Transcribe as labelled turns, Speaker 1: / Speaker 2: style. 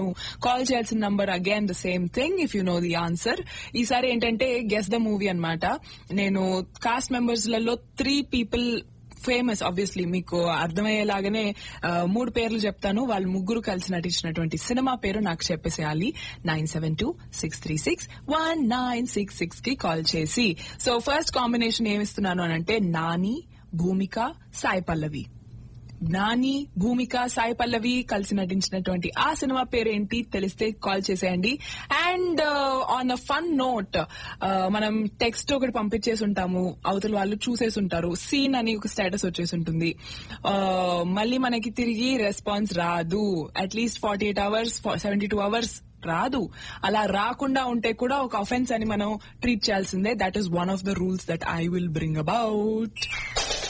Speaker 1: చెప్తాను కాల్ చేయాల్సిన number again the same thing if you know the answer ఈసారి ఏంటంటే గెస్ ద మూవీ అన్నమాట నేను కాస్ట్ మెంబర్స్ లలో త్రీ పీపుల్ ఫేమస్ ఆబ్వియస్లీ మీకు అర్థమయ్యేలాగానే ఆ, మూడు పేర్లు చెప్తాను వాళ్ళు ముగ్గురు కలిసి నటించినటువంటి సినిమా పేరు నాకు చెప్పేసేయాలి nine seven two six three six one nine six six కి కాల్ చేసి సో ఫస్ట్ కాంబినేషన్ ఏమిస్తున్నాను అని అంటే నాని భూమిక సాయి పల్లవి నాని భూమిక సాయి పల్లవి కలిసి నటించినటువంటి ఆ సినిమా పేరేంటి తెలిస్తే కాల్ చేసేయండి and on a fun note మనం టెక్స్ట్ ఒకటి పంపించేసి ఉంటాము అవతల వాళ్ళు చూసేసి ఉంటారు సీన్ అని ఒక స్టేటస్ వచ్చేసి ఉంటుంది Uh, మళ్ళీ మనకి తిరిగి రెస్పాన్స్ రాదు at least forty eight hours seventy two hours రాదు అలా రాకుండా ఉంటే కూడా ఒక అఫెన్స్ అని మనం ట్రీట్ చేయాల్సిందే that is one of the rules that I will bring about